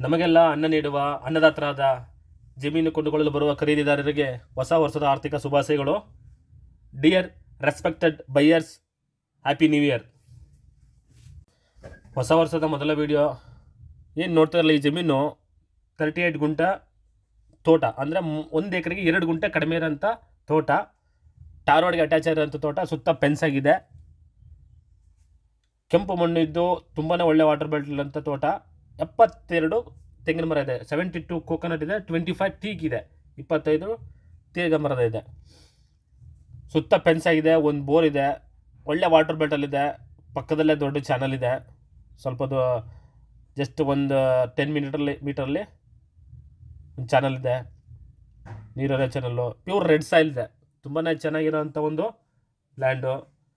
ನಮಗೆಲ್ಲ ಅನ್ನ ನೀಡುವ ಅನ್ನದಾತರಾದ ಜಮೀನು ಕೊಂಡುಕೊಳ್ಳಲು ಬರುವ ಖರೀದಿದಾರರಿಗೆ ಹೊಸ ವರ್ಷದ ಆರ್ಥಿಕ ಶುಭಾಶಯಗಳು dear respected buyers happy new year ಹೊಸ ವರ್ಷದ ಮೊದಲ ವಿಡಿಯೋ ಏನು ನೋಡ್ತಾ ಇರಲ್ಲ ಈ ಜಮೀನು ತರ್ಟಿ ಏಯ್ಟ್ ಗುಂಟ ತೋಟ ಅಂದರೆ ಒಂದು ಎಕರೆಗೆ ಎರಡು ಗುಂಟೆ ಕಡಿಮೆ ಇರೋಂಥ ತೋಟ ಟಾರ್ ರೋಡ್ಗೆ ಅಟ್ಯಾಚ್ ಆಗಿರೋಂಥ ತೋಟ ಸುತ್ತ ಫೆನ್ಸ್ ಆಗಿದೆ ಕೆಂಪು ಮಣ್ಣು ಇದ್ದು ತುಂಬಾ ಒಳ್ಳೆ ವಾಟರ್ ಬೆಲ್ಟ್ ಇರೋಂಥ ತೋಟ ಎಪ್ಪತ್ತೆರಡು ತೆಂಗಿನ ಮರ ಇದೆ ಸೆವೆಂಟಿ ಟು ಕೋಕೋನಟ್ ಇದೆ ಟ್ವೆಂಟಿ ಫೈವ್ ಟೀಕ್ ಇದೆ ಇಪ್ಪತ್ತೈದು ತೇಗ ಮರದ ಇದೆ ಸುತ್ತ ಫೆನ್ಸ್ ಆಗಿದೆ ಒಂದು ಬೋರ್ ಇದೆ ಒಳ್ಳೆ ವಾಟರ್ ಬೆಲ್ಟಲ್ಲಿದೆ ಪಕ್ಕದಲ್ಲೇ ದೊಡ್ಡ ಚಾನಲ್ ಇದೆ ಸ್ವಲ್ಪದು ಜಸ್ಟ್ ಒಂದು ಟೆನ್ ಮಿನಿಟಲ್ಲಿ ಮೀಟರಲ್ಲಿ ಒಂದು ಚಾನಲ್ ಇದೆ ನೀರರ ಚಾನಲ್ಲು ಪ್ಯೂರ್ ರೆಡ್ ಸಾಯಿಲ್ ಇದೆ ತುಂಬಾ ಚೆನ್ನಾಗಿರೋಂಥ ಒಂದು ಲ್ಯಾಂಡು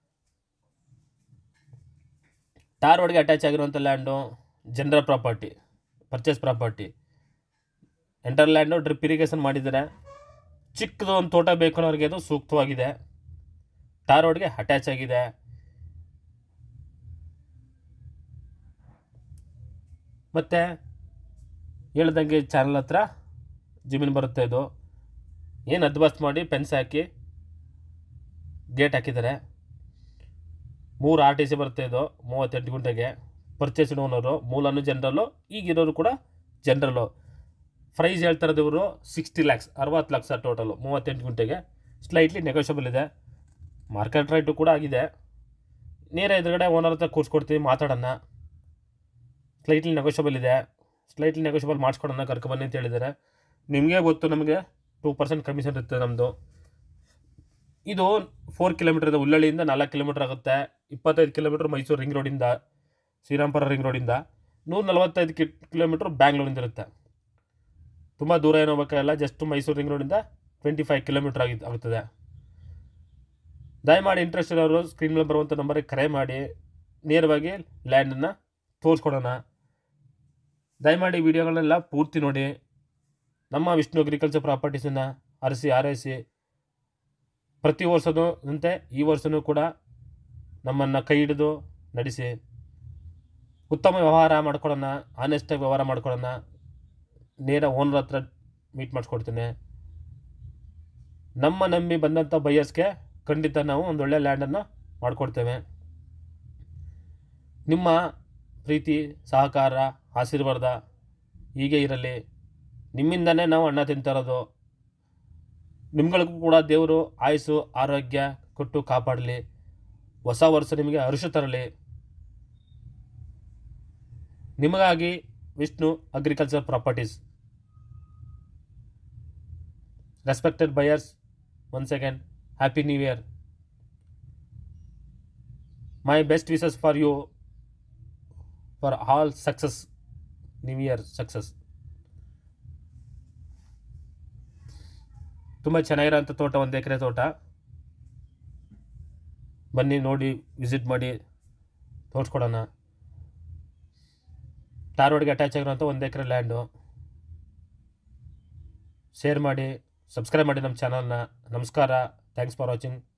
ಟಾರ್ ರೋಡ್ಗೆ ಅಟ್ಯಾಚ್ ಆಗಿರುವಂಥ land general property purchase property ಎಂಟರ್ ಲ್ಯಾಂಡು ಡ್ರಿಪ್ ಇರಿಗೇಷನ್ ಮಾಡಿದ್ದಾರೆ ಚಿಕ್ಕದು ಒಂದು ತೋಟ ಬೇಕು ಅನ್ನೋರಿಗೆ ಅದು ಸೂಕ್ತವಾಗಿದೆ ಟಾರ್ ರೋಡ್ಗೆ ಅಟ್ಯಾಚ್ ಆಗಿದೆ ಮತ್ತು ಹೇಳ್ದಂಗೆ ಚಾನಲ್ ಹತ್ರ ಜಮೀನು ಬರುತ್ತೆ ಇದು ಏನು ಅದ್ಬಸ್ತ್ ಮಾಡಿ ಪೆನ್ಸ್ ಹಾಕಿ ಗೇಟ್ ಹಾಕಿದ್ದಾರೆ ಮೂರು ಆರ್ ಟಿ ಸಿ ಬರುತ್ತೆ ಇದು ಮೂವತ್ತೆಂಟು ಗುಂಟೆಗೆ ಪರ್ಚೇಸ್ ಓನರು ಮೂಲನು ಜನರಲ್ಲು ಈಗಿರೋರು ಕೂಡ ಜನರಲ್ಲು ಪ್ರೈಸ್ ಹೇಳ್ತಾ ಇರೋದು ಇವರು ಸಿಕ್ಸ್ಟಿ ಲ್ಯಾಕ್ಸ್ ಅರವತ್ತು ಲಕ್ಷ ಟೋಟಲು ಮೂವತ್ತೆಂಟು ಗುಂಟೆಗೆ ಸ್ಲೈಟ್ಲಿ ನೆಗೋಷಿಯಬಲ್ ಇದೆ ಮಾರ್ಕೆಟ್ ರೇಟು ಕೂಡ ಆಗಿದೆ ನೇರ ಎದುರುಗಡೆ ಓನರ್ ಹತ್ರ ಕೂರಿಸ್ಕೊಡ್ತೀವಿ ಮಾತಾಡೋಣ ಸ್ಲೈಟ್ಲಿ ನೆಗೋಷಿಯಬಲ್ ಇದೆ ಸ್ಲೈಟ್ಲಿ ನೆಗೋಷಿಯಬಲ್ ಮಾಡಿಸ್ಕೊಡೋಣ ಕರ್ಕೊಬನ್ನಿ ಅಂತ ಹೇಳಿದ್ದಾರೆ ನಿಮಗೆ ಗೊತ್ತು ನಮಗೆ ಟೂ ಪರ್ಸೆಂಟ್ ಕಮಿಷನ್ ಇರುತ್ತೆ ನಮ್ಮದು ಇದು ಫೋರ್ ಕಿಲೋಮೀಟರ್ ಇದೆ ಉಳ್ಳಳ್ಳಿಯಿಂದ ನಾಲ್ಕು ಕಿಲೋಮೀಟರ್ ಆಗುತ್ತೆ ಇಪ್ಪತ್ತೈದು ಕಿಲೋಮೀಟರ್ ಮೈಸೂರು ರಿಂಗ್ ರೋಡಿಂದ ಶ್ರೀರಾಮ್ಪುರ ರಿಂಗ್ ರೋಡಿಂದ ನೂರ ನಲವತ್ತೈದು ಕಿ ಕಿಲೋಮೀಟ್ರ್ ಬ್ಯಾಂಗ್ಳೂರಿಂದ ಇರುತ್ತೆ ತುಂಬ ದೂರ ಏನೋ ಬೇಕಾಗಿಲ್ಲ ಜಸ್ಟ್ ಮೈಸೂರು ರಿಂಗ್ ರೋಡಿಂದ ಟ್ವೆಂಟಿ ಫೈವ್ ಕಿಲೋಮೀಟ್ರ್ ಆಗಿ ಆಗುತ್ತದೆ ದಯಮಾಡಿ ಇಂಟ್ರೆಸ್ಟ್ ಇರೋರು ಸ್ಕ್ರೀನ್ ಮೇಲೆ ಬರುವಂಥ ನಂಬರಿಗೆ ಕರೆ ಮಾಡಿ ನೇರವಾಗಿ ಲ್ಯಾಂಡನ್ನು ತೋರಿಸ್ಕೊಡೋಣ ದಯಮಾಡಿ ವಿಡಿಯೋಗಳನ್ನೆಲ್ಲ ಪೂರ್ತಿ ನೋಡಿ ನಮ್ಮ ವಿಷ್ಣು ಅಗ್ರಿಕಲ್ಚರ್ ಪ್ರಾಪರ್ಟೀಸನ್ನು ಅರಸಿ ಆರೈಸಿ ಪ್ರತಿ ವರ್ಷದೂ ಅಂತೆ ಈ ವರ್ಷವೂ ಕೂಡ ನಮ್ಮನ್ನು ಕೈ ಹಿಡಿದು ನಡೆಸಿ ಉತ್ತಮ ವ್ಯವಹಾರ ಮಾಡ್ಕೊಡೋಣ ಆನೆಸ್ಟಾಗಿ ವ್ಯವಹಾರ ಮಾಡ್ಕೊಡೋಣ ನೇರ ಓನರ್ ಹತ್ರ ಮೀಟ್ ಮಾಡಿಸ್ಕೊಡ್ತೀನಿ ನಮ್ಮ ನಂಬಿ ಬಂದಂಥ ಬೈಯರ್ಸ್ಗೆ ಖಂಡಿತ ನಾವು ಒಂದೊಳ್ಳೆ ಲ್ಯಾಂಡನ್ನು ಮಾಡಿಕೊಡ್ತೇವೆ ನಿಮ್ಮ ಪ್ರೀತಿ ಸಹಕಾರ ಆಶೀರ್ವಾದ ಹೀಗೆ ಇರಲಿ ನಿಮ್ಮಿಂದನೇ ನಾವು ಅನ್ನ ತಿಂತಾರೋದು ನಿಮ್ಗಳಿಗೂ ಕೂಡ ದೇವರು ಆಯುಸ್ಸು ಆರೋಗ್ಯ ಕೊಟ್ಟು ಕಾಪಾಡಲಿ ಹೊಸ ವರ್ಷ ನಿಮಗೆ ಹರುಷ ತರಲಿ ನಿಮಗಾಗಿ Vishnu agriculture properties respected buyers one second happy new year my best wishes for you for all success new year success ತುಂಬ ಚೆನ್ನಾಗಿರೋಂಥ ತೋಟ ಒಂದು ಎಕರೆ ತೋಟ ಬನ್ನಿ ನೋಡಿ ವಿಸಿಟ್ ಮಾಡಿ ತೋರಿಸ್ಕೊಡೋಣ ಟಾರ್ ರೋಡ್ಗೆ ಅಟ್ಯಾಚ್ ಆಗಿರೋಂಥ ಒಂದು ಎಕರೆ ಲ್ಯಾಂಡು ಶೇರ್ ಮಾಡಿ ಸಬ್ಸ್ಕ್ರೈಬ್ ಮಾಡಿ ನಮ್ಮ ಚಾನಲ್ನ ನಮಸ್ಕಾರ ಥ್ಯಾಂಕ್ಸ್ ಫಾರ್ ವಾಚಿಂಗ್